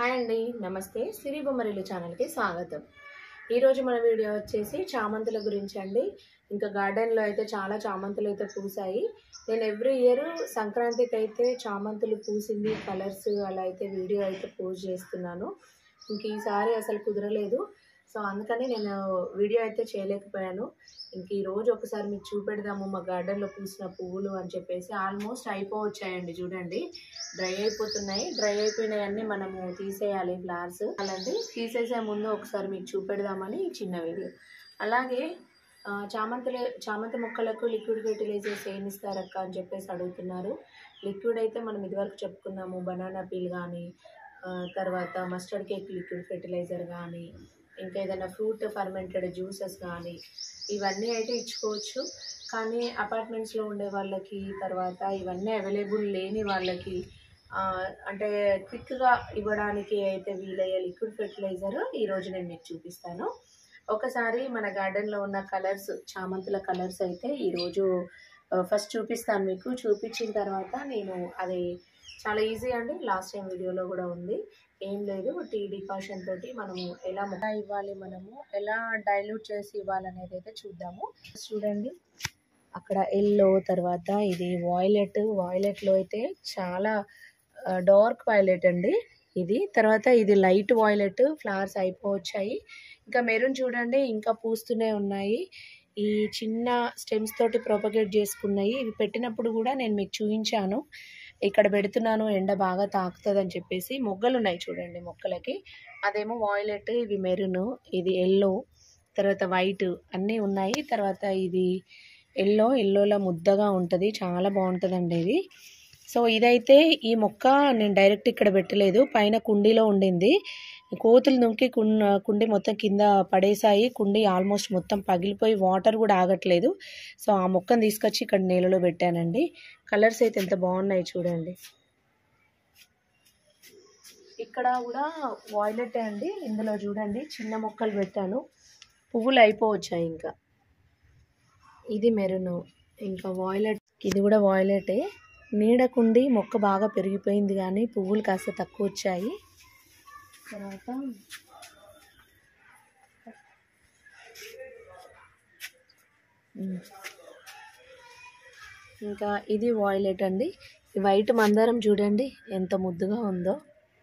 Hi అండి నమస్తే సిరి బొమ్మరిల్లు ఛానల్కి స్వాగతం ఈరోజు మన వీడియో వచ్చేసి చామంతుల గురించి అండి ఇంకా గార్డెన్లో అయితే చాలా చామంతులు అయితే పూసాయి నేను ఎవ్రీ ఇయర్ సంక్రాంతికి అయితే చామంతులు పూసింది కలర్స్ అలా అయితే వీడియో అయితే పోస్ట్ చేస్తున్నాను ఇంక ఈసారి అసలు కుదరలేదు సో అందుకని నేను వీడియో అయితే చేయలేకపోయాను ఇంక ఈ రోజు ఒకసారి మీకు చూపెడదాము మా గార్డెన్లో పూసిన పువ్వులు అని చెప్పేసి ఆల్మోస్ట్ అయిపోవచ్చాయండి చూడండి డ్రై అయిపోతున్నాయి డ్రై అయిపోయినాయన్నీ మనము తీసేయాలి ఫ్లవర్స్ అలాంటి తీసేసే ముందు ఒకసారి మీకు చూపెడదామని ఈ చిన్న వీడియో అలాగే ఆ, చామంతుల చామంతి మొక్కలకు లిక్విడ్ ఫెర్టిలైజర్స్ ఏమి ఇస్తారక్క అని చెప్పేసి అడుగుతున్నారు లిక్విడ్ అయితే మనం ఇదివరకు చెప్పుకున్నాము బనానా పీల్ కానీ తర్వాత మస్టర్డ్ కేక్ లిక్విడ్ ఫెర్టిలైజర్ కానీ ఇంకా ఏదైనా ఫ్రూట్ ఫర్మెంటెడ్ జ్యూసెస్ కానీ ఇవన్నీ అయితే ఇచ్చుకోవచ్చు కానీ అపార్ట్మెంట్స్లో ఉండే వాళ్ళకి తర్వాత ఇవన్నీ అవైలబుల్ లేని వాళ్ళకి ఆ, అంటే క్విక్గా ఇవ్వడానికి అయితే వీలయ్యే లిక్విడ్ ఫెర్టిలైజర్ ఈరోజు నేను మీకు చూపిస్తాను ఒకసారి మన గార్డెన్లో ఉన్న కలర్స్ చామంతుల కలర్స్ అయితే ఈరోజు ఫస్ట్ చూపిస్తాను మీకు చూపించిన తర్వాత నేను అది చాలా ఈజీ అండి లాస్ట్ టైం వీడియోలో కూడా ఉంది ఏం లేదు టీ డికాషన్ తోటి మనము ఎలా మొక్క ఇవ్వాలి మనము ఎలా డైల్యూట్ చేసి ఇవ్వాలనేది అయితే చూద్దాము చూడండి అక్కడ ఎల్లో తర్వాత ఇది వాయిలెట్ వాయిలెట్లో అయితే చాలా డార్క్ వైలెట్ అండి ఇది తర్వాత ఇది లైట్ వాయిలెట్ ఫ్లవర్స్ అయిపోవచ్చాయి ఇంకా మెరూన్ చూడండి ఇంకా పూస్తూనే ఉన్నాయి ఈ చిన్న స్టెమ్స్ తోటి ప్రొపగేట్ చేసుకున్నాయి ఇవి పెట్టినప్పుడు కూడా నేను మీకు చూపించాను ఇక్కడ పెడుతున్నాను ఎండ బాగా తాకుతుంది అని చెప్పేసి మొగ్గలు ఉన్నాయి చూడండి మొక్కలకి అదేమో వాయిలెట్ ఇవి మెరూన్ ఇది ఎల్లో తర్వాత వైట్ అన్నీ ఉన్నాయి తర్వాత ఇది ఎల్లో ఎల్లోలో ముద్దగా ఉంటుంది చాలా బాగుంటుందండి ఇది సో ఇదైతే ఈ మొక్క నేను డైరెక్ట్ ఇక్కడ పెట్టలేదు పైన కుండీలో ఉండింది కోతులు దుంకి కుం కుండి మొత్తం కింద పడేసాయి కుండి ఆల్మోస్ట్ మొత్తం పగిలిపోయి వాటర్ కూడా ఆగట్లేదు సో ఆ మొక్కను తీసుకొచ్చి ఇక్కడ నీళ్ళలో పెట్టానండి కలర్స్ అయితే ఎంత బాగున్నాయి చూడండి ఇక్కడ కూడా వాయిలెట్ అండి ఇందులో చూడండి చిన్న మొక్కలు పెట్టాను పువ్వులు అయిపోవచ్చాయి ఇంకా ఇది మెరూన్ ఇంకా వాయిలెట్ ఇది కూడా వాయిలెటే నీడకుండి మొక్క బాగా పెరిగిపోయింది కానీ పువ్వులు కాస్త తక్కువ వచ్చాయి తర్వాత ఉమ్. ఇంకా ఇది వాయిలెట్ అండి ఈ వైట్ మందారం చూడండి ఎంత ముద్దుగా ఉందో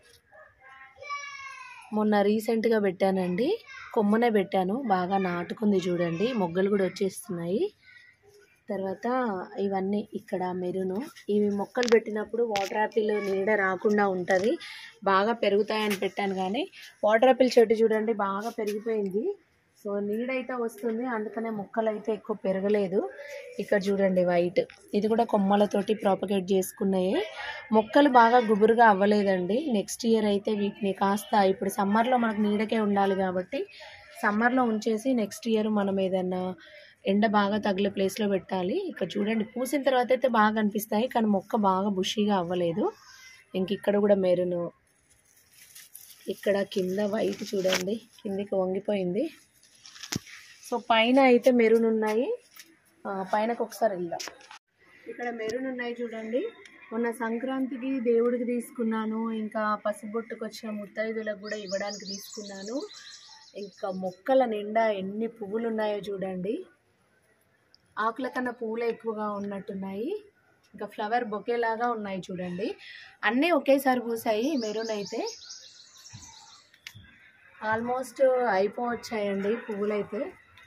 మొన్న రీసెంట్గా పెట్టానండి కొమ్మనే పెట్టాను బాగా నాటుకుంది చూడండి మొగ్గలు కూడా వచ్చేస్తున్నాయి తర్వాత ఇవన్నీ ఇక్కడ మెరును ఇవి మొక్కలు పెట్టినప్పుడు వాటర్ యాపిల్ నీడ రాకుండా ఉంటుంది బాగా పెరుగుతాయని పెట్టాను కానీ వాటర్ యాపిల్ చెట్టు చూడండి బాగా పెరిగిపోయింది సో నీడ అయితే వస్తుంది అందుకనే మొక్కలు అయితే ఎక్కువ పెరగలేదు ఇక్కడ చూడండి వైట్ ఇది కూడా కొమ్మలతోటి ప్రాపగేట్ చేసుకున్నాయి మొక్కలు బాగా గుబురుగా అవ్వలేదండి నెక్స్ట్ ఇయర్ అయితే వీటిని కాస్త ఇప్పుడు సమ్మర్లో మనకు నీడకే ఉండాలి కాబట్టి సమ్మర్లో ఉంచేసి నెక్స్ట్ ఇయర్ మనం ఏదన్నా ఎండ బాగా తగిలే ప్లేస్లో పెట్టాలి ఇక్కడ చూడండి పూసిన తర్వాత అయితే బాగా అనిపిస్తాయి కానీ మొక్క బాగా బుషీగా అవ్వలేదు ఇంక ఇక్కడ కూడా మెరును ఇక్కడ కింద వైట్ చూడండి కిందికి వంగిపోయింది సో పైన అయితే మెరూన్ ఉన్నాయి ఆ, పైనకు ఒకసారి వెళ్దాం ఇక్కడ మెరూన్ ఉన్నాయి చూడండి మొన్న సంక్రాంతికి దేవుడికి తీసుకున్నాను ఇంకా పసుబొట్టుకు వచ్చిన ముత్తైదులకు కూడా ఇవ్వడానికి తీసుకున్నాను ఇంకా మొక్కల నిండా ఎన్ని పువ్వులు ఉన్నాయో చూడండి ఆకుల కన్నా పువ్వులు ఎక్కువగా ఉన్నట్టున్నాయి ఇంకా ఫ్లవర్ బొకే లాగా ఉన్నాయి చూడండి అన్నీ ఒకేసారి పూసాయి మెరూన్ అయితే ఆల్మోస్ట్ అయిపోవచ్చాయండి పువ్వులు అయితే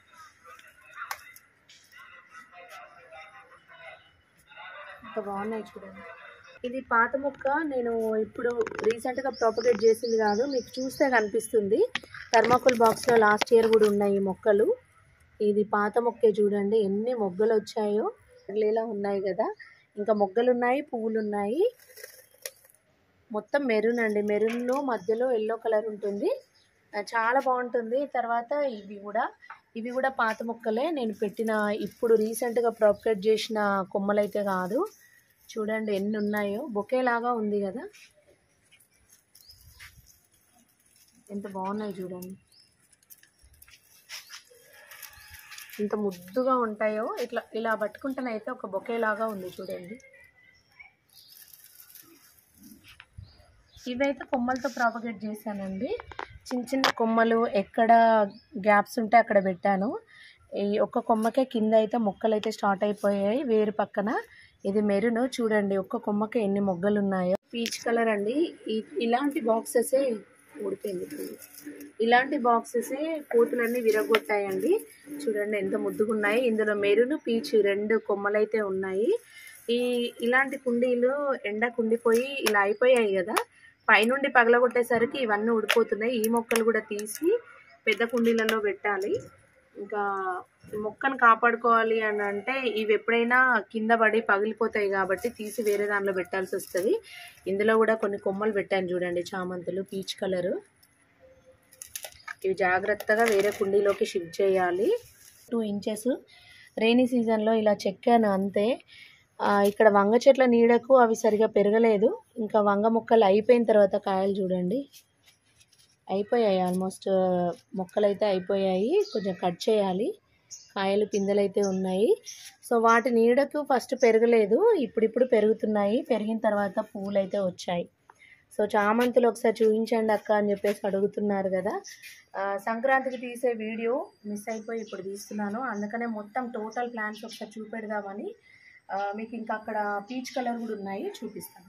ఇంత బాగున్నాయి చూడండి ఇది పాత మొక్క నేను ఇప్పుడు రీసెంట్గా ప్రాపగేట్ చేసింది కాదు మీకు చూస్తే కనిపిస్తుంది థర్మాకోల్ బాక్స్లో లాస్ట్ ఇయర్ కూడా ఉన్నాయి ఈ మొక్కలు ఇది పాత మొక్కే చూడండి ఎన్ని మొగ్గలు వచ్చాయో లేలా ఉన్నాయి కదా ఇంకా మొగ్గలు ఉన్నాయి పువ్వులు ఉన్నాయి మొత్తం మెరూన్ అండి మెరూన్లో మధ్యలో ఎల్లో కలర్ ఉంటుంది ఆ, చాలా బాగుంటుంది తర్వాత ఇవి కూడా ఇవి కూడా పాత మొక్కలే నేను పెట్టిన ఇప్పుడు రీసెంట్గా ప్రాపగేట్ చేసిన కొమ్మలైతే కాదు చూడండి ఎన్ని ఉన్నాయో బొకే లాగా ఉంది కదా ఎంత బాగున్నాయి చూడండి ఎంత ముద్దుగా ఉంటాయో ఇట్లా ఇలా పట్టుకుంటేనైతే ఒక బొకే లాగా ఉంది చూడండి ఇవైతే కొమ్మలతో ప్రాపగేట్ చేశానండి చిన్న చిన్న కొమ్మలు ఎక్కడ గ్యాప్స్ ఉంటే అక్కడ పెట్టాను ఈ ఒక్క కొమ్మకే కింద అయితే మొక్కలు అయితే స్టార్ట్ అయిపోయాయి వేరు పక్కన ఇది మెరున్ చూడండి ఒక్క కొమ్మకే ఎన్ని మొగ్గలు ఉన్నాయో పీచ్ కలర్ అండి ఈ- ఇలాంటి బాక్సెసే ఊడిపోయింది పువ్వు. ఇలాంటి బాక్సెసే కోతులన్నీ విరగొట్టాయండి చూడండి ఎంత ముద్దుగా ఉన్నాయి ఇందులో మెరును పీచ్ రెండు కొమ్మలైతే ఉన్నాయి ఈ ఇలాంటి కుండీలు ఎండ కుండిపోయి ఇలా అయిపోయాయి కదా పైనుండి పగలగొట్టేసరికి ఇవన్నీ ఊడిపోతున్నాయి ఈ మొక్కలు కూడా తీసి పెద్ద కుండీలలో పెట్టాలి ఇంకా ఈ మొక్కను కాపాడుకోవాలి అని అంటే ఇవి ఎప్పుడైనా కింద పడి పగిలిపోతాయి కాబట్టి తీసి వేరే దానిలో పెట్టాల్సి వస్తుంది ఇందులో కూడా కొన్ని కొమ్మలు పెట్టాను చూడండి చామంతులు పీచ్ కలరు ఇవి జాగ్రత్తగా వేరే కుండీలోకి షిఫ్ట్ చేయాలి టూ ఇంచెస్ రైనీ సీజన్లో ఇలా చెక్కాను అంతే ఆ, ఇక్కడ వంగ చెట్ల నీడకు అవి సరిగా పెరగలేదు ఇంకా వంగ మొక్కలు అయిపోయిన తర్వాత కాయలు చూడండి అయిపోయాయి ఆల్మోస్ట్ మొక్కలు అయితే అయిపోయాయి కొంచెం కట్ చేయాలి కాయలు పిందెలు అయితే ఉన్నాయి సో వాటి నీడకు ఫస్ట్ పెరగలేదు ఇప్పుడిప్పుడు పెరుగుతున్నాయి పెరిగిన తర్వాత పువ్వులు అయితే వచ్చాయి సో చామంతులు ఒకసారి చూపించండి అక్క అని చెప్పేసి అడుగుతున్నారు కదా ఆ, సంక్రాంతికి తీసే వీడియో మిస్ అయిపోయి ఇప్పుడు తీస్తున్నాను అందుకనే మొత్తం టోటల్ ప్లాన్స్ ఒకసారి చూపెడదామని ఆ, మీకు ఇంకా అక్కడ పీచ్ కలర్ కూడా ఉన్నాయి చూపిస్తాను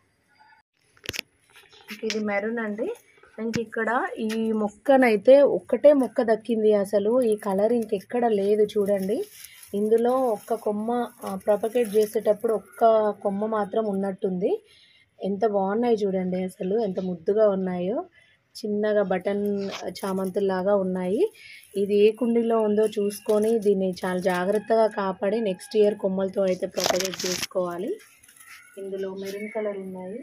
ఇది మెరూన్ అండి ఇంక ఇక్కడ ఈ మొక్కనైతే ఒక్కటే మొక్క దక్కింది అసలు ఈ కలర్ ఇంకెక్కడ లేదు చూడండి ఇందులో ఒక్క కొమ్మ ప్రొపగేట్ చేసేటప్పుడు ఒక్క కొమ్మ మాత్రం ఉన్నట్టుంది ఎంత బాగున్నాయి చూడండి అసలు ఎంత ముద్దుగా ఉన్నాయో చిన్నగా బటన్ చామంతుల్లాగా ఉన్నాయి ఇది ఏ కుండీలో ఉందో చూసుకొని దీన్ని చాలా జాగ్రత్తగా కాపాడి నెక్స్ట్ ఇయర్ కొమ్మలతో అయితే ప్రొపగేట్ చేసుకోవాలి ఇందులో మెరూన్ కలర్ ఉన్నాయి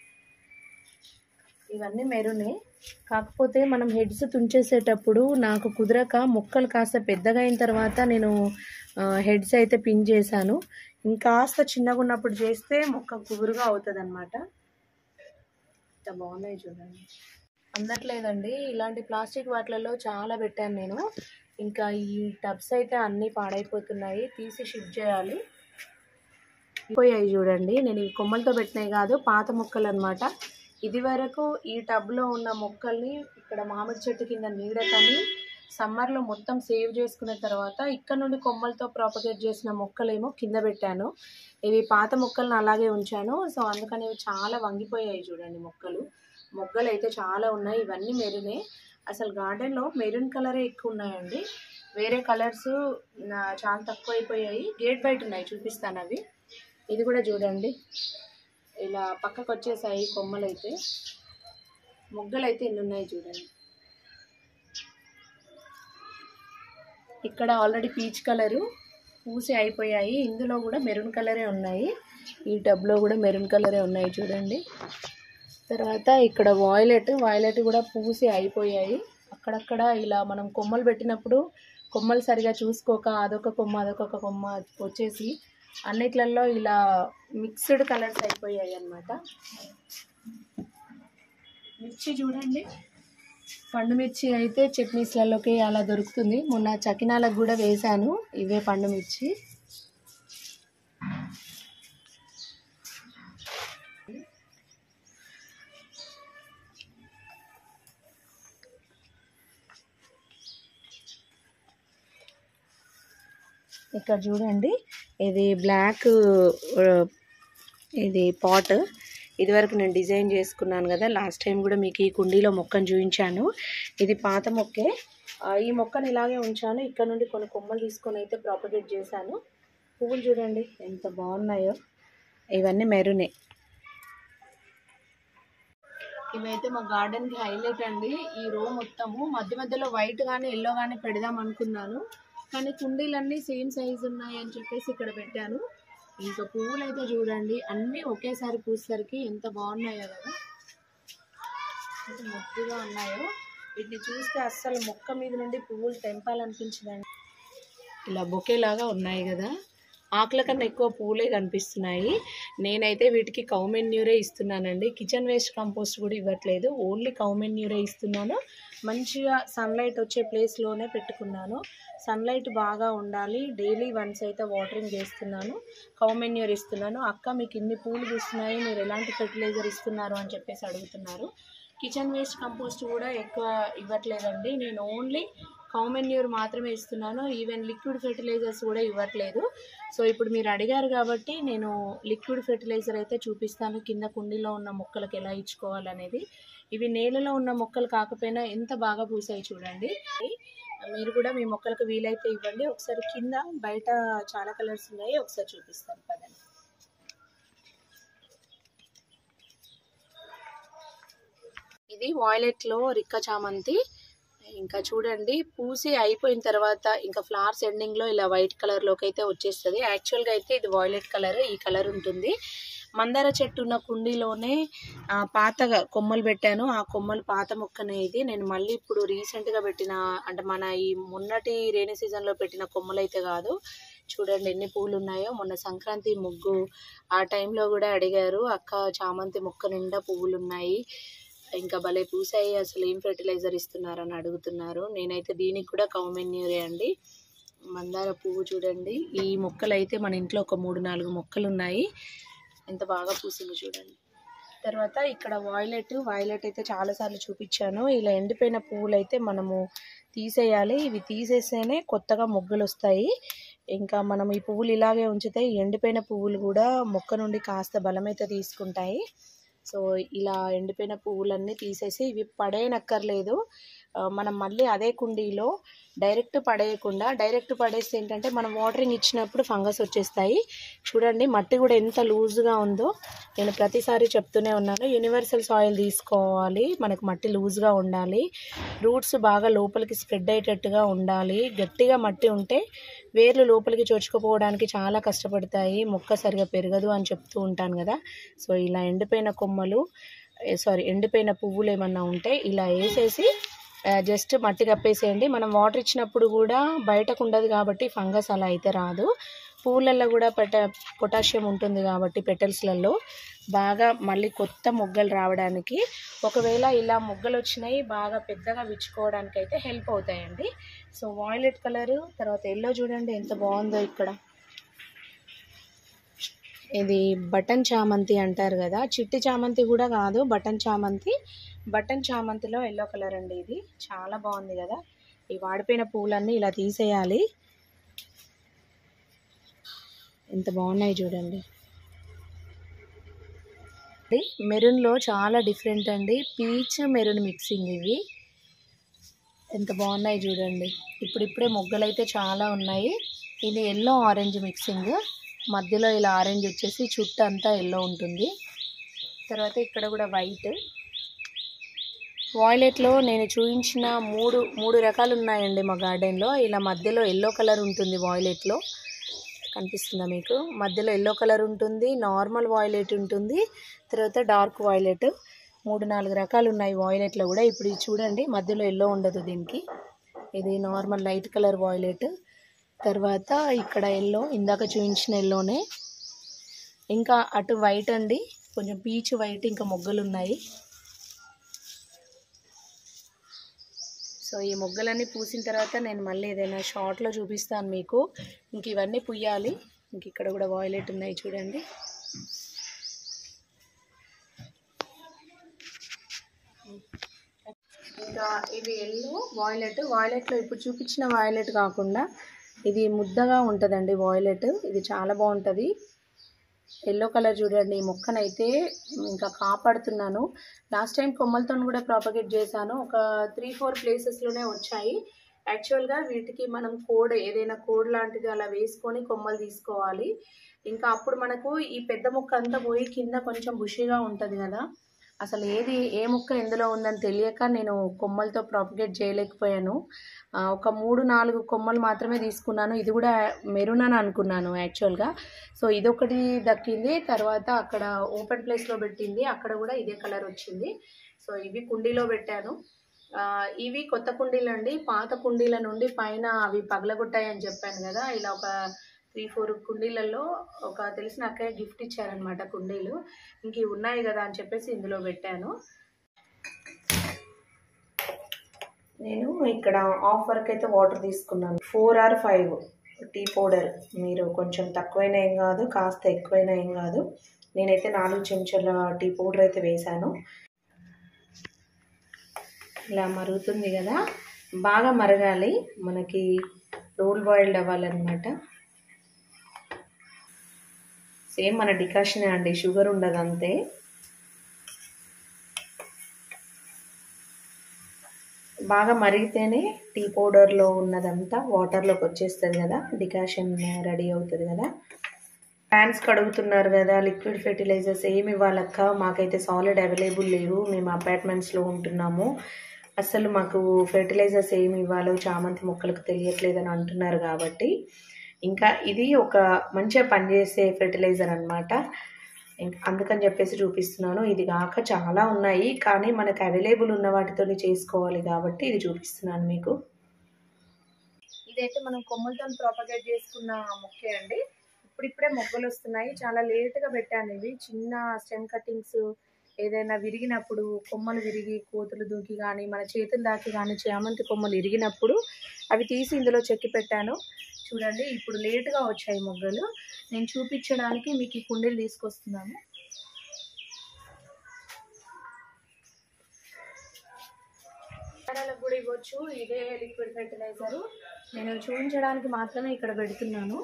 ఇవన్నీ మెరూనే కాకపోతే మనం హెడ్స్ తుంచేసేటప్పుడు నాకు కుదరక మొక్కలు కాస్త పెద్దగా అయిన తర్వాత నేను హెడ్స్ అయితే పిన్ చేశాను ఇంకాస్త చిన్నగా ఉన్నప్పుడు చేస్తే మొక్క కుదురుగా అవుతుంది అనమాట ఇంత బాగున్నాయి చూడండి అందట్లేదండి ఇలాంటి ప్లాస్టిక్ వాటిలలో చాలా పెట్టాను నేను ఇంకా ఈ టబ్స్ అయితే అన్నీ పాడైపోతున్నాయి తీసి షిఫ్ట్ చేయాలి పోయాయి చూడండి నేను ఈ కొమ్మలతో పెట్టినాయి కాదు పాత మొక్కలు అనమాట ఇది వరకు ఈ టబ్లో ఉన్న మొక్కల్ని ఇక్కడ మామిడి చెట్టు కింద నీడకని సమ్మర్లో మొత్తం సేవ్ చేసుకున్న తర్వాత ఇక్కడ నుండి కొమ్మలతో ప్రాపగేట్ చేసిన మొక్కలేమో కింద పెట్టాను ఇవి పాత మొక్కలను అలాగే ఉంచాను సో అందుకని ఇవి చాలా వంగిపోయాయి చూడండి మొక్కలు మొగ్గలు అయితే చాలా ఉన్నాయి ఇవన్నీ మెరునే అసలు గార్డెన్లో మెరూన్ కలరే ఎక్కువ ఉన్నాయండి వేరే కలర్స్ చాలా తక్కువ అయిపోయాయి గేట్ బయట ఉన్నాయి చూపిస్తాను అవి ఇది కూడా చూడండి ఇలా పక్కకు వచ్చేసాయి కొమ్మలు అయితే మొగ్గలు అయితే ఎన్ని ఉన్నాయి చూడండి ఇక్కడ ఆల్రెడీ పీచ్ కలరు పూసి అయిపోయాయి ఇందులో కూడా మెరూన్ కలరే ఉన్నాయి ఈ టబ్లో కూడా మెరూన్ కలరే ఉన్నాయి చూడండి తర్వాత ఇక్కడ వాయిలెట్ వాయిలెట్ కూడా పూసి అయిపోయాయి అక్కడక్కడ ఇలా మనం కొమ్మలు పెట్టినప్పుడు కొమ్మలు సరిగా చూసుకోక అదొక కొమ్మ అదొక కొమ్మ వచ్చేసి అన్నిట్లలో ఇలా మిక్స్డ్ కలర్స్ అయిపోయాయి అన్నమాట మిర్చి చూడండి పండు మిర్చి అయితే చట్నీస్లలోకి అలా దొరుకుతుంది మొన్న చకినాలకు కూడా వేశాను ఇవే పండు మిర్చి ఇక్కడ చూడండి ఇది బ్లాక్ ఇది పాట్ ఇదివరకు నేను డిజైన్ చేసుకున్నాను కదా లాస్ట్ టైం కూడా మీకు ఈ కుండీలో మొక్కను చూపించాను ఇది పాత మొక్కే ఆ, ఈ మొక్కను ఇలాగే ఉంచాను ఇక్కడ నుండి కొన్ని కొమ్మలు తీసుకొని అయితే ప్రాపగేట్ చేశాను పువ్వులు చూడండి ఎంత బాగున్నాయో ఇవన్నీ మెరూనే ఇవైతే మా గార్డెన్కి హైలైట్ అండి ఈ రో మొత్తము మధ్య మధ్యలో వైట్ కానీ ఎల్లో కానీ పెడదాం అనుకున్నాను కానీ కుండీలన్నీ సేమ్ సైజ్ ఉన్నాయి అని చెప్పేసి ఇక్కడ పెట్టాను ఇంకా పువ్వులు అయితే చూడండి అన్నీ ఒకేసారి పూసేసరికి ఎంత బాగున్నాయో కదా ఎంత ముద్దుగా ఉన్నాయో వీటిని చూస్తే అస్సలు మొక్క మీద నుండి పువ్వులు తెంపాలనిపించదండి ఇలా బొకేలాగా ఉన్నాయి కదా ఆకుల కన్నా ఎక్కువ పువ్వులే కనిపిస్తున్నాయి నేనైతే వీటికి కౌమెన్యూరే ఇస్తున్నానండి కిచెన్ వేస్ట్ కంపోస్ట్ కూడా ఇవ్వట్లేదు ఓన్లీ కౌమెన్యూరే ఇస్తున్నాను మంచిగా సన్లైట్ వచ్చే ప్లేస్లోనే పెట్టుకున్నాను సన్లైట్ బాగా ఉండాలి డైలీ వన్స్ అయితే వాటరింగ్ చేస్తున్నాను కౌమెన్యూర్ ఇస్తున్నాను అక్క మీకు ఇన్ని పూలు పూస్తున్నాయి మీరు ఎలాంటి ఫెర్టిలైజర్ ఇస్తున్నారు అని చెప్పేసి అడుగుతున్నారు కిచెన్ వేస్ట్ కంపోస్ట్ కూడా ఎక్కువ ఇవ్వట్లేదండి నేను ఓన్లీ కామెన్యూర్ మాత్రమే ఇస్తున్నాను ఈవెన్ లిక్విడ్ ఫెర్టిలైజర్స్ కూడా ఇవ్వట్లేదు సో ఇప్పుడు మీరు అడిగారు కాబట్టి నేను లిక్విడ్ ఫెర్టిలైజర్ అయితే చూపిస్తాను కింద కుండీలో ఉన్న మొక్కలకు ఎలా ఇచ్చుకోవాలనేది ఇవి నేలలో ఉన్న మొక్కలు కాకపోయినా ఎంత బాగా పూసాయి చూడండి మీరు కూడా మీ మొక్కలకు వీలైతే ఇవ్వండి ఒకసారి కింద బయట చాలా కలర్స్ ఉన్నాయి ఒకసారి చూపిస్తాను పదండి ఇది వాయిలెట్లో రిక్క చామంతి ఇంకా చూడండి పూసి అయిపోయిన తర్వాత ఇంకా ఫ్లవర్స్ ఎండింగ్లో ఇలా వైట్ కలర్లోకి అయితే వచ్చేస్తుంది యాక్చువల్గా అయితే ఇది వాయిలెట్ కలర్ ఈ కలర్ ఉంటుంది మందార చెట్టు ఉన్న కుండీలోనే ఆ, పాతగా కొమ్మలు పెట్టాను ఆ కొమ్మలు పాత మొక్కనే ఇది నేను మళ్ళీ ఇప్పుడు రీసెంట్గా పెట్టిన అంటే మన ఈ మొన్నటి రేణి సీజన్లో పెట్టిన కొమ్మలు అయితే కాదు చూడండి ఎన్ని పూలు ఉన్నాయో మొన్న సంక్రాంతి ముగ్గు ఆ టైంలో కూడా అడిగారు అక్క చామంతి మొక్క నిండా పువ్వులు ఉన్నాయి ఇంకా భలే పూసాయి అసలు ఏం ఫెర్టిలైజర్ ఇస్తున్నారని అడుగుతున్నారు నేనైతే దీనికి కూడా కౌమెన్యూరే అండి మందార పువ్వు చూడండి ఈ మొక్కలు అయితే మన ఇంట్లో ఒక మూడు నాలుగు మొక్కలు ఉన్నాయి ఎంత బాగా పూసింది చూడండి తర్వాత ఇక్కడ వాయిలెట్ వాయిలెట్ అయితే చాలాసార్లు చూపించాను ఇలా ఎండిపోయిన పువ్వులు అయితే మనము తీసేయాలి ఇవి తీసేస్తేనే కొత్తగా మొగ్గలు వస్తాయి ఇంకా మనం ఈ పువ్వులు ఇలాగే ఉంచితే ఈ ఎండిపోయిన పువ్వులు కూడా మొక్క నుండి కాస్త బలమైతే తీసుకుంటాయి సో ఇలా ఎండిపోయిన పువ్వులన్నీ తీసేసి ఇవి పడేయనక్కర్లేదు ఆ, మనం మళ్ళీ అదే కుండీలో డైరెక్ట్ పడేయకుండా డైరెక్ట్ పడేస్తే ఏంటంటే మనం వాటరింగ్ ఇచ్చినప్పుడు ఫంగస్ వచ్చేస్తాయి చూడండి మట్టి కూడా ఎంత లూజ్గా ఉందో నేను ప్రతిసారి చెప్తూనే ఉన్నాను యూనివర్సల్ సాయిల్ తీసుకోవాలి మనకు మట్టి లూజ్గా ఉండాలి రూట్స్ బాగా లోపలికి స్ప్రెడ్ అయ్యేటట్టుగా ఉండాలి గట్టిగా మట్టి ఉంటే వేర్లు లోపలికి చొచ్చుకుపోవడానికి చాలా కష్టపడతాయి మొక్క సరిగా పెరగదు అని చెప్తూ ఉంటాను కదా సో ఇలా ఎండిపోయిన కొమ్మలు సారీ ఎండిపోయిన పువ్వులు ఏమన్నా ఉంటే ఇలా వేసేసి జస్ట్ మట్టి కప్పేసేయండి మనం వాటర్ ఇచ్చినప్పుడు కూడా బయటకు ఉండదు కాబట్టి ఫంగస్ అలా అయితే రాదు పువ్వులలో కూడా పొట పొటాషియం ఉంటుంది కాబట్టి పెటల్స్లలో బాగా మళ్ళీ కొత్త మొగ్గలు రావడానికి ఒకవేళ ఇలా మొగ్గలు వచ్చినాయి బాగా పెద్దగా విచ్చుకోవడానికి అయితే హెల్ప్ అవుతాయండి సో వాయిలెట్ కలర్ తర్వాత ఎల్లో చూడండి ఎంత బాగుందో ఇక్కడ ఇది బటన్ చామంతి అంటారు కదా చిట్టి చామంతి కూడా కాదు బటన్ చామంతి బటన్ చామంతిలో ఎల్లో కలర్ అండి ఇది చాలా బాగుంది కదా ఈ వాడిపోయిన పూలన్నీ ఇలా తీసేయాలి ఎంత బాగున్నాయి చూడండి ఇది మెరూన్లో చాలా డిఫరెంట్ అండి పీచ్ మెరూన్ మిక్సింగ్ ఇవి ఎంత బాగున్నాయి చూడండి ఇప్పుడిప్పుడే మొగ్గలు అయితే చాలా ఉన్నాయి ఇది ఎల్లో ఆరెంజ్ మిక్సింగ్ మధ్యలో ఇలా ఆరెంజ్ వచ్చేసి చుట్టూ అంతా ఎల్లో ఉంటుంది తర్వాత ఇక్కడ కూడా వైట్ వాయిలెట్లో నేను చూపించిన మూడు మూడు రకాలు ఉన్నాయండి మా గార్డెన్లో ఇలా మధ్యలో ఎల్లో కలర్ ఉంటుంది వాయిలెట్లో కనిపిస్తుందా మీకు మధ్యలో ఎల్లో కలర్ ఉంటుంది నార్మల్ వాయిలెట్ ఉంటుంది తర్వాత డార్క్ వాయిలెట్ మూడు నాలుగు రకాలు ఉన్నాయి వాయిలెట్లో కూడా ఇప్పుడు ఇది చూడండి మధ్యలో ఎల్లో ఉండదు దీనికి ఇది నార్మల్ లైట్ కలర్ వాయిలెట్ తర్వాత ఇక్కడ ఎల్లో ఇందాక చూపించిన ఎల్లోనే ఇంకా అటు వైట్ అండి కొంచెం పీచ్ వైట్ ఇంకా మొగ్గలు ఉన్నాయి సో ఈ మొగ్గలన్నీ పూసిన తర్వాత నేను మళ్ళీ ఏదైనా షార్ట్లో చూపిస్తాను మీకు ఇంక ఇవన్నీ పుయ్యాలి ఇంక ఇక్కడ కూడా వాయిలెట్ ఉన్నాయి చూడండి ఇంకా ఇది ఎల్లో వాయిలెట్ వాయిలెట్లో ఇప్పుడు చూపించిన వాయిలెట్ కాకుండా ఇది ముద్దగా ఉంటుందండి వాయిలెట్ ఇది చాలా బాగుంటుంది ఎల్లో కలర్ చూడండి ఈ మొక్కనైతే ఇంకా కాపాడుతున్నాను లాస్ట్ టైం కొమ్మలతో కూడా ప్రాపగేట్ చేశాను ఒక త్రీ ఫోర్ ప్లేసెస్లోనే వచ్చాయి యాక్చువల్గా వీటికి మనం కోడ్ ఏదైనా కోడ్ లాంటిది అలా వేసుకొని కొమ్మలు తీసుకోవాలి ఇంకా అప్పుడు మనకు ఈ పెద్ద మొక్క అంతా పోయి కింద కొంచెం బుషిగా ఉంటుంది కదా అసలు ఏది ఏ మొక్క ఎందులో ఉందని తెలియక నేను కొమ్మలతో ప్రాపగేట్ చేయలేకపోయాను ఆ, ఒక మూడు నాలుగు కొమ్మలు మాత్రమే తీసుకున్నాను ఇది కూడా మెరూన్ అని అనుకున్నాను యాక్చువల్గా సో ఇదొకటి దక్కింది తర్వాత అక్కడ ఓపెన్ ప్లేస్లో పెట్టింది అక్కడ కూడా ఇదే కలర్ వచ్చింది సో ఇవి కుండీలో పెట్టాను ఆ, ఇవి కొత్త కుండీలు అండి పాత కుండీల నుండి పైన అవి పగలగొట్టాయని చెప్పాను కదా ఇలా ఒక త్రీ ఫోర్ కుండీలలో ఒక తెలిసిన అక్కయ్య గిఫ్ట్ ఇచ్చారనమాట కుండీలు ఇంక ఇవి ఉన్నాయి కదా అని చెప్పేసి ఇందులో పెట్టాను నేను ఇక్కడ హాఫ్ వరకు అయితే వాటర్ తీసుకున్నాను four or five tea powder మీరు కొంచెం తక్కువైనా ఏం కాదు కాస్త ఎక్కువైనా ఏం కాదు నేనైతే నాలుగు చెంచాల టీ పౌడర్ అయితే వేశాను ఇలా మరుగుతుంది కదా బాగా మరగాలి మనకి రోల్ బాయిల్డ్ అవ్వాలన్నమాట సేమ్ మన డికాషనే అండి షుగర్ ఉండదు అంతే బాగా మరిగితేనే టీ పౌడర్లో ఉన్నదంతా వాటర్లోకి వచ్చేస్తుంది కదా డికాషన్ రెడీ అవుతుంది కదా ప్యాన్స్ కడుగుతున్నారు కదా లిక్విడ్ ఫెర్టిలైజర్స్ ఏమి ఇవ్వాలక్క మాకైతే సాలిడ్ అవైలబుల్ లేవు మేము అపార్ట్మెంట్స్లో ఉంటున్నాము అసలు మాకు ఫెర్టిలైజర్స్ ఏమి ఇవ్వాలో చామంతి మొక్కలకు తెలియట్లేదని అంటున్నారు కాబట్టి ఇంకా ఇది ఒక మంచిగా పనిచేసే ఫెర్టిలైజర్ అనమాట అందుకని చెప్పేసి చూపిస్తున్నాను ఇది కాక చాలా ఉన్నాయి కానీ మనకు అవైలబుల్ ఉన్న వాటితో చేసుకోవాలి కాబట్టి ఇది చూపిస్తున్నాను మీకు ఇదైతే మనం కొమ్మలతో ప్రాపగేట్ చేసుకున్న మొక్కే అండి ఇప్పుడిప్పుడే మొగ్గలు వస్తున్నాయి చాలా లేట్గా పెట్టాను ఇవి చిన్న స్టెమ్ కటింగ్స్ ఏదైనా విరిగినప్పుడు కొమ్మలు విరిగి కోతులు దూకి కానీ మన చేతులు దాకి కానీ చామంతి కొమ్మలు ఇరిగినప్పుడు అవి తీసి ఇందులో చెక్కి పెట్టాను చూడండి ఇప్పుడు లేటుగా వచ్చాయి మొగ్గలు నేను చూపించడానికి మీకు ఈ కుండీలు తీసుకొస్తున్నాను కూడా ఇవ్వచ్చు ఇదే లిక్విడ్ ఫెర్టిలైజరు నేను చూపించడానికి మాత్రమే ఇక్కడ పెడుతున్నాను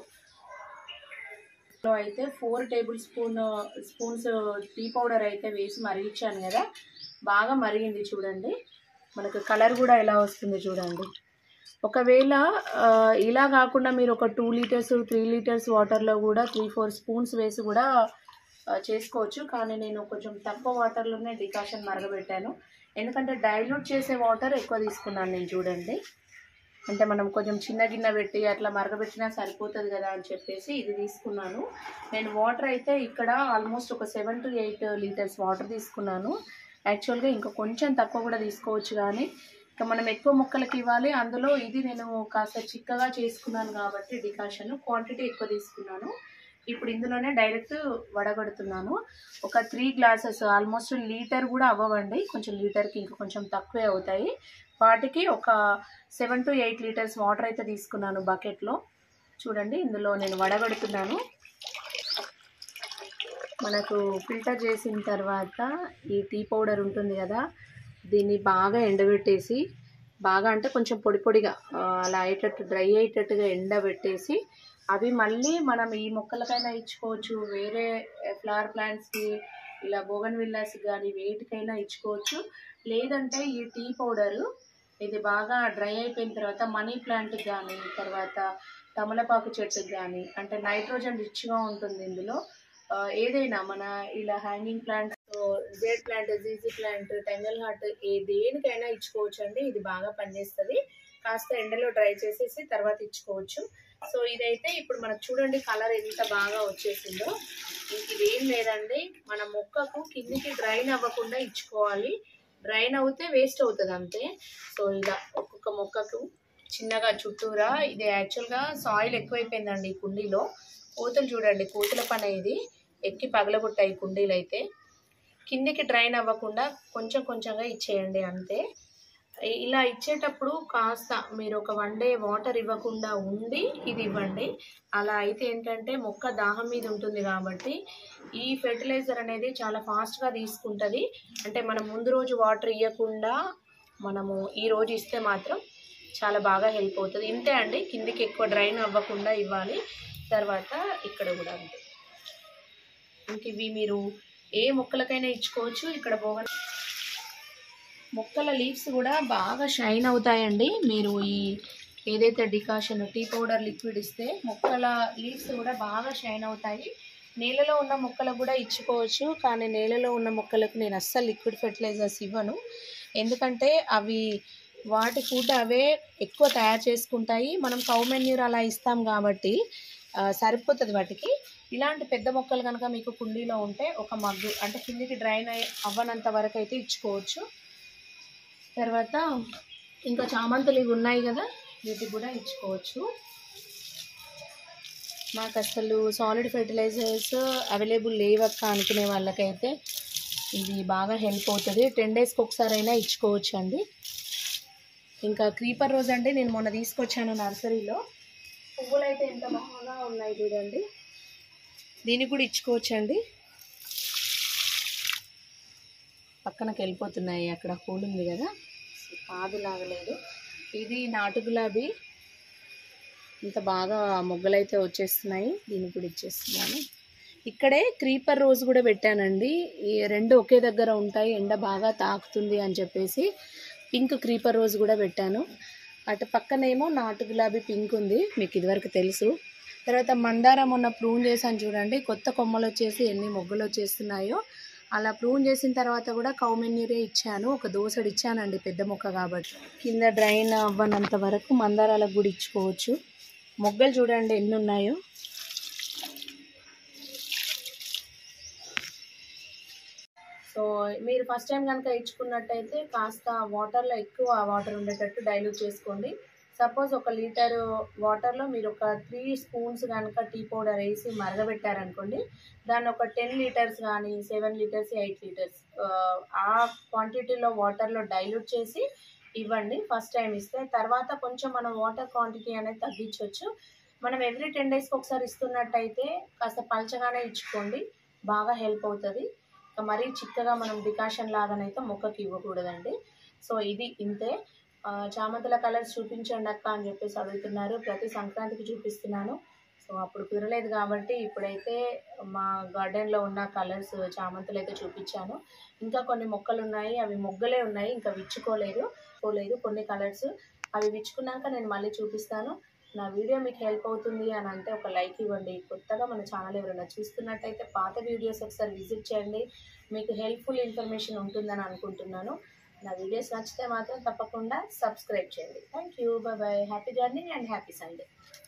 లో అయితే four tablespoon spoons tea powder అయితే వేసి మరిగించాను కదా బాగా మరిగింది చూడండి మనకు కలర్ కూడా ఎలా వస్తుంది చూడండి ఒకవేళ ఇలా కాకుండా మీరు ఒక టూ లీటర్స్ త్రీ లీటర్స్ వాటర్లో కూడా త్రీ ఫోర్ స్పూన్స్ వేసి కూడా చేసుకోవచ్చు కానీ నేను కొంచెం తక్కువ వాటర్లోనే డికాషన్ మరగబెట్టాను ఎందుకంటే డైల్యూట్ చేసే వాటర్ ఎక్కువ తీసుకున్నాను నేను చూడండి అంటే మనం కొంచెం చిన్న గిన్నె పెట్టి అట్లా మరగబెట్టినా సరిపోతుంది కదా అని చెప్పేసి ఇది తీసుకున్నాను నేను వాటర్ అయితే ఇక్కడ ఆల్మోస్ట్ ఒక seven to eight litres water తీసుకున్నాను యాక్చువల్గా ఇంకా కొంచెం తక్కువ కూడా తీసుకోవచ్చు కానీ ఇంకా మనం ఎక్కువ మొక్కలకి ఇవ్వాలి అందులో ఇది నేను కాస్త చిక్కగా చేసుకున్నాను కాబట్టి డికాషన్ క్వాంటిటీ ఎక్కువ తీసుకున్నాను ఇప్పుడు ఇందులోనే డైరెక్ట్ వడగడుతున్నాను ఒక త్రీ గ్లాసెస్ ఆల్మోస్ట్ లీటర్ కూడా అవ్వండి కొంచెం లీటర్కి ఇంకా కొంచెం తక్కువే అవుతాయి వాటికి ఒక seven to eight litres water అయితే తీసుకున్నాను బకెట్లో చూడండి ఇందులో నేను వడగడుతున్నాను మనకు ఫిల్టర్ చేసిన తర్వాత ఈ టీ పౌడర్ ఉంటుంది కదా దీన్ని బాగా ఎండబెట్టేసి బాగా అంటే కొంచెం పొడి పొడిగా అలా అయ్యేటట్టు డ్రై అయ్యేటట్టుగా ఎండబెట్టేసి అవి మళ్ళీ మనం ఈ మొక్కలకైనా ఇచ్చుకోవచ్చు వేరే ఫ్లవర్ ప్లాంట్స్కి ఇలా బోగన్ విల్లాస్ కానీ వేటికైనా ఇచ్చుకోవచ్చు లేదంటే ఈ టీ పౌడరు ఇది బాగా డ్రై అయిపోయిన తర్వాత మనీ ప్లాంట్కి కానీ తర్వాత తమలపాకు చెట్టుకి కానీ అంటే నైట్రోజన్ రిచ్గా ఉంటుంది ఇందులో ఏదైనా మన ఇలా హ్యాంగింగ్ ప్లాంట్స్ జేడ్ ప్లాంట్ జీజీ ప్లాంట్ టెంగల్ హార్ట్ ఏ దేనికైనా ఇచ్చుకోవచ్చు అండి ఇది బాగా పనిచేస్తుంది కాస్త ఎండలో డ్రై చేసేసి తర్వాత ఇచ్చుకోవచ్చు సో ఇదైతే ఇప్పుడు మనకు చూడండి కలర్ ఎంత బాగా వచ్చేసిందో ఇంక ఇదేం లేదండి మన మొక్కకు కిందికి డ్రైన్ అవ్వకుండా ఇచ్చుకోవాలి డ్రైన్ అవుతే వేస్ట్ అవుతుంది అంతే సో ఇలా ఒక్కొక్క మొక్కకు చిన్నగా చుట్టూరా ఇది యాక్చువల్గా సాయిల్ ఎక్కువైపోయిందండి ఈ కుండీలో కోతులు చూడండి కోతుల పని ఇది ఎక్కి పగలగొట్టాయి కుండీలు అయితే కిందికి డ్రైన్ అవ్వకుండా కొంచెం కొంచెంగా ఇచ్చేయండి అంతే ఇలా ఇచ్చేటప్పుడు కాస్త మీరు ఒక వన్ డే వాటర్ ఇవ్వకుండా ఉండి ఇది ఇవ్వండి అలా అయితే ఏంటంటే మొక్క దాహం మీద ఉంటుంది కాబట్టి ఈ ఫెర్టిలైజర్ అనేది చాలా ఫాస్ట్గా తీసుకుంటుంది అంటే మనం ముందు రోజు వాటర్ ఇవ్వకుండా మనము ఈ రోజు ఇస్తే మాత్రం చాలా బాగా హెల్ప్ అవుతుంది ఇంతే అండి కిందికి ఎక్కువ డ్రైన్ అవ్వకుండా ఇవ్వాలి తర్వాత ఇక్కడ కూడా అంతే ఇంక ఇవి మీరు ఏ మొక్కలకైనా ఇచ్చుకోవచ్చు ఇక్కడ పోగ మొక్కల లీవ్స్ కూడా బాగా షైన్ అవుతాయండి మీరు ఈ ఏదైతే డికాషన్ టీ పౌడర్ లిక్విడ్ ఇస్తే మొక్కల లీవ్స్ కూడా బాగా షైన్ అవుతాయి నేలలో ఉన్న మొక్కలకు కూడా ఇచ్చుకోవచ్చు కానీ నేలలో ఉన్న మొక్కలకు నేను అస్సలు లిక్విడ్ ఫెర్టిలైజర్స్ ఇవ్వను ఎందుకంటే అవి వాటి ఫుడ్ అవే ఎక్కువ తయారు చేసుకుంటాయి మనం కౌ మెన్యూర్ అలా ఇస్తాం కాబట్టి సరిపోతుంది వాటికి ఇలాంటి పెద్ద మొక్కలు కనుక మీకు కుండీలో ఉంటే ఒక మగ్గు అంటే కిందికి డ్రైన్ అయ్యి అవ్వనంత వరకు అయితే ఇచ్చుకోవచ్చు తర్వాత ఇంకా చామంతులు ఇవి ఉన్నాయి కదా వీటికి కూడా ఇచ్చుకోవచ్చు మాకు అసలు సాలిడ్ ఫెర్టిలైజర్స్ అవైలబుల్ లేవక్క అనుకునే వాళ్ళకైతే ఇది బాగా హెల్ప్ అవుతుంది టెన్ డేస్కి ఒకసారి అయినా ఇచ్చుకోవచ్చు అండి ఇంకా క్రీపర్ రోజ్ అంటే నేను మొన్న తీసుకొచ్చాను నర్సరీలో పువ్వులు అయితే ఎంత బాగా ఉన్నాయి చూడండి దీనికి కూడా ఇచ్చుకోవచ్చండి పక్కనకి వెళ్ళిపోతున్నాయి అక్కడ పూలు ఉంది కదా పాదు లాగలేదు ఇది నాటు గులాబీ ఇంత బాగా మొగ్గలైతే వచ్చేస్తున్నాయి దీనికి కూడా ఇచ్చేస్తున్నాను ఇక్కడే క్రీపర్ రోజ్ కూడా పెట్టానండి ఈ రెండు ఒకే దగ్గర ఉంటాయి ఎండ బాగా తాకుతుంది అని చెప్పేసి పింక్ క్రీపర్ రోజ్ కూడా పెట్టాను అటు పక్కనేమో నాటు గులాబీ పింక్ ఉంది మీకు ఇదివరకు తెలుసు తర్వాత మందారం మొన్న ప్రూన్ చేశాను చూడండి కొత్త కొమ్మలు వచ్చేసి ఎన్ని మొగ్గలు వచ్చేస్తున్నాయో అలా ప్రూన్ చేసిన తర్వాత కూడా కౌమెన్యూరే ఇచ్చాను ఒక దోసడు ఇచ్చానండి పెద్ద మొక్క కాబట్టి కింద డ్రైన్ అవ్వనంత వరకు మందారాలకు కూడా ఇచ్చుకోవచ్చు మొగ్గలు చూడండి ఎన్ని ఉన్నాయో సో మీరు ఫస్ట్ టైం కనుక ఇచ్చుకున్నట్టయితే కాస్త వాటర్లో ఎక్కువ వాటర్ ఉండేటట్టు డైల్యూట్ చేసుకోండి సపోజ్ ఒక లీటర్ వాటర్లో మీరు ఒక త్రీ స్పూన్స్ కనుక టీ పౌడర్ వేసి మరగబెట్టారనుకోండి దాన్ని ఒక టెన్ లీటర్స్ కానీ సెవెన్ లీటర్స్ ఎయిట్ లీటర్స్ ఆ క్వాంటిటీలో వాటర్లో డైల్యూట్ చేసి ఇవ్వండి ఫస్ట్ టైం ఇస్తే తర్వాత కొంచెం మనం వాటర్ క్వాంటిటీ అనేది తగ్గించవచ్చు మనం ఎవ్రీ టెన్ డేస్కి ఒకసారి ఇస్తున్నట్టయితే కాస్త పల్చగానే ఇచ్చుకోండి బాగా హెల్ప్ అవుతుంది ఇంకా మరీ చిక్కగా మనం డికాషన్ లాగానైతే మొక్కకి ఇవ్వకూడదండి సో ఇది ఇంతే ఆ, చామంతుల కలర్స్ చూపించండి అక్క అని చెప్పేసి అడుగుతున్నారు ప్రతి సంక్రాంతికి చూపిస్తున్నాను సో అప్పుడు కుదరలేదు కాబట్టి ఇప్పుడైతే మా గార్డెన్లో ఉన్న కలర్స్ చామంతులు అయితే చూపించాను ఇంకా కొన్ని మొక్కలు ఉన్నాయి అవి మొగ్గలే ఉన్నాయి ఇంకా విచ్చుకోలేదు పోలేదు కొన్ని కలర్స్ అవి విచ్చుకున్నాక నేను మళ్ళీ చూపిస్తాను నా వీడియో మీకు హెల్ప్ అవుతుంది అని అంటే ఒక లైక్ ఇవ్వండి కొత్తగా మన ఛానల్ ఎవరైనా చూస్తున్నట్టయితే పాత వీడియోస్ ఒకసారి విజిట్ చేయండి మీకు హెల్ప్ఫుల్ ఇన్ఫర్మేషన్ ఉంటుందని అనుకుంటున్నాను నా వీడియోస్ నచ్చితే మాత్రం తప్పకుండా సబ్స్క్రైబ్ చేయండి thank you bye happy journey and happy Sunday